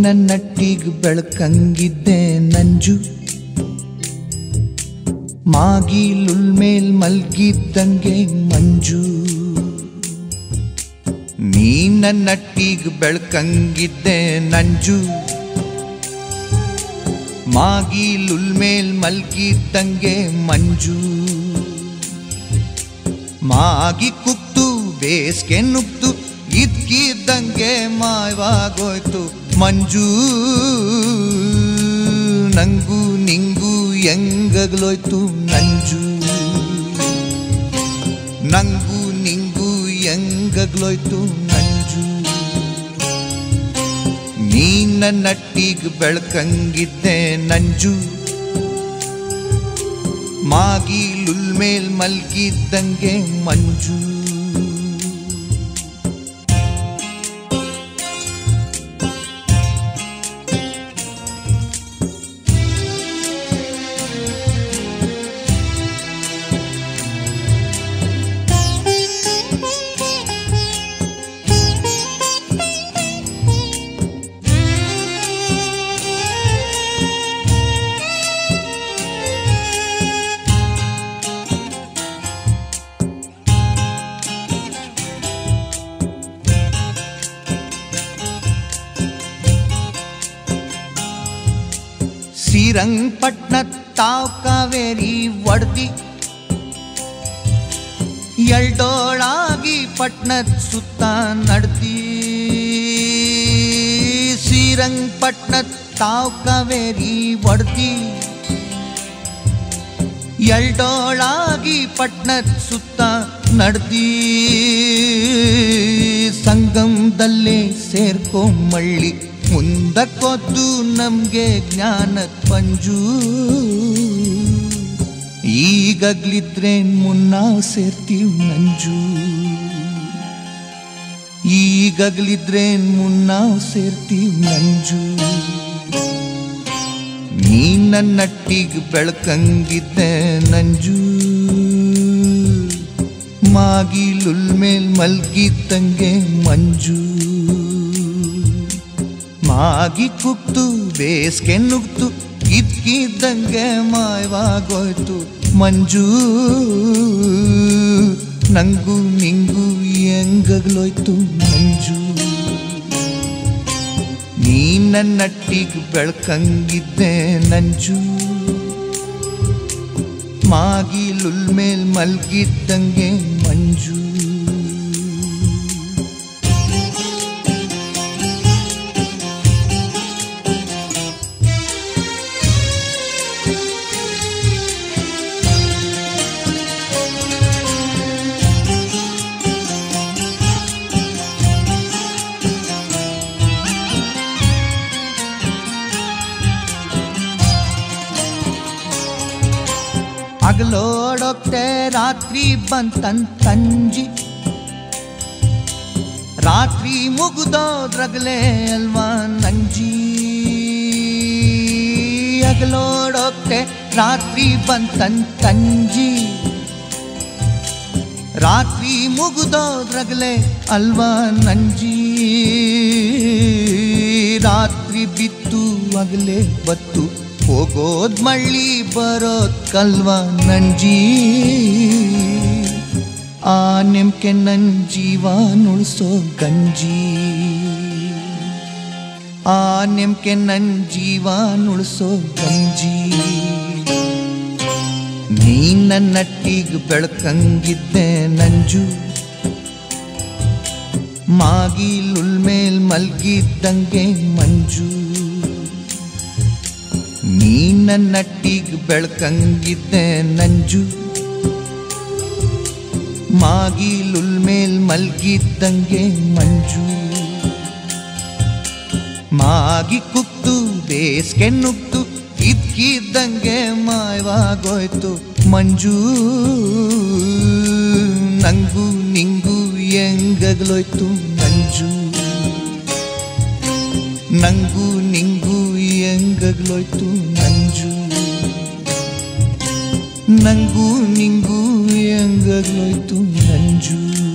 ನನ್ನಟ್ಟಿಗ್ ಬೆಳಕಂಗಿದ್ದೆ ನಂಜು ಮಾಗಿಲುಲ್ ಮೇಲ್ ಮಲ್ಗಿದ್ದಂಗೆ ಮಂಜು ನೀ ನನ್ನಟ್ಟಿಗ್ ಬೆಳಕಂಗಿದ್ದೆ ನಂಜು ಮಾಗಿಲುಲ್ ಮೇಲ್ ಮಲ್ಗಿದ್ದಂಗೆ ಮಂಜು ಮಾಗಿ ಕುಕ್ತು ಬೇಸ್ಗೆ ನುಗ್ತು ಇದ್ಕಿದ್ದಂಗೆ ಮಾಯವಾಗೋಯ್ತು ಮಂಜು ನಂಗೂ ನಿಂಗೂ ಹೆಂಗಗ್ಲೋಯ್ತು ನಂಜು ನಂಗೂ ನಿಂಗೂ ಹೆಂಗಗ್ಲೋಯ್ತು ನಂಜು ನೀ ನನ್ನಟ್ಟಿಗ್ ಬೆಳಕಂಗಿದ್ದೆ ನಂಜು ಮಾಗಿಲುಲ್ ಮೇಲ್ ಮಲ್ಗಿದ್ದಂಗೆ ಮಂಜು ಶ್ರೀರಂಗಪಟ್ನ ತಾವ್ ಕಾವೇರಿ ಒಡ್ದಿ ಎಲ್ಡೋಳಾಗಿ ಪಟ್ನದ ಸುತ್ತ ನಡ್ದಿ ಶ್ರೀರಂಗಪಟ್ನ ತಾವ್ ಕಾವೇರಿ ಒಡ್ದಿ ಎಲ್ಡೋಳಾಗಿ ಪಟ್ನದ ಸುತ್ತ ನಡ್ದಿ ಸಂಗಮದಲ್ಲೇ ಸೇರ್ಕೊಂಬಳ್ಳಿ ಮುಂದಕ್ಕೊದ್ದು ನಮ್ಗೆ ಜ್ಞಾನದ ಪಂಜು ಈಗಗ್ಲಿದ್ರೇನ್ ಮುನ್ನ ಸೇರ್ತೀವ್ ನಂಜು ಈಗಗ್ಲಿದ್ರೇನ್ ಮುನ್ನ ಸೇರ್ತೀವ್ ನಂಜು ನೀ ನನ್ನಟ್ಟಿಗ್ ಬೆಳಕಂಗಿದ್ದೆ ನಂಜು ಮಾಗಿಲುಲ್ ಮೇಲ್ ಮಲ್ಗಿದ್ದಂಗೆ ಮಂಜು ಮಾಗಿ ಕುಕ್ತು ಬೇಸ್ಗೆ ನುಗ್ತು ಇದ್ಕಿದ್ದಂಗೆ ಮಾಯವಾಗೋಯ್ತು ಮಂಜು ನಂಗೂ ನಿಂಗೂ ಹೆಂಗಗ್ಲೋಯ್ತು ಮಂಜು ನೀ ನನ್ನಟ್ಟಿಗ್ ಬೆಳಕಂಗಿದ್ದೆ ನಂಜು ಮಾಗಿಲುಲ್ ಮೇಲ್ ಮಲ್ಗಿದ್ದಂಗೆ ಮಂಜು ಹಗಲೋಡೋಗ್ತೆ ರಾತ್ರಿ ಬಂತಂತಂಜಿ ರಾತ್ರಿ ಮುಗ್ದೋದ್ರಗಲೇ ಅಲ್ವಾ ನಂಜಿ ಹಗಲೋಡೋಗ್ತೆ ರಾತ್ರಿ ಬಂತಂತಂಜಿ ರಾತ್ರಿ ಮುಗ್ದೋದ್ರಗಲೇ ಅಲ್ವಾ ನಂಜಿ ರಾತ್ರಿ ಬಿತ್ತು ಅಗಲೇ ಬತ್ತು ಹೋಗೋದ್ ಮಳ್ಳಿ ಬರೋದ್ ಕಲ್ವಾ ನಂಜಿ ಆ ನೆಮ್ಕೆ ನನ್ ಜೀವ ನುಳ್ಸೋ ಗಂಜಿ ಆ ನೆಮ್ಕೆ ನನ್ ಜೀವ ನುಳ್ಸೋ ಗಂಜಿ ನೀ ನನ್ನಟ್ಟಿಗ್ ಬೆಳಕಂಗಿದ್ದೆ ನಂಜು ಮಾಗಿಲುಲ್ ಮೇಲ್ ಮಲ್ಗಿದ್ದಂಗೆ ಮಂಜು ನೀ ನನ್ನಟ್ಟಿಗ್ ಬೆಳಕಂಗಿದ್ದೆ ನಂಜು ಮಾಗಿಲುಲ್ ಮೇಲ್ ಮಲ್ಗಿದ್ದಂಗೆ ಮಂಜು ಮಾಗಿ ಕುಕ್ತು ಬೇಸ್ಗೆ ನುಗ್ತು ಇದ್ಕಿದ್ದಂಗೆ ಮಾಯವಾಗೋಯ್ತು ಮಂಜು ನಂಗೂ ನಿಂಗೂ ಹೆಂಗಗ್ಲೋಯ್ತು ನಂಜು ನಂಗೂ ನಿಂಗೂ ಹೆಂಗಗ್ಲೋಯ್ತು ನಂಜು ನಂಗೂ ನಿಂಗೂ ಹೆಂಗಗ್ಲೋಯ್ತು ನಂಜು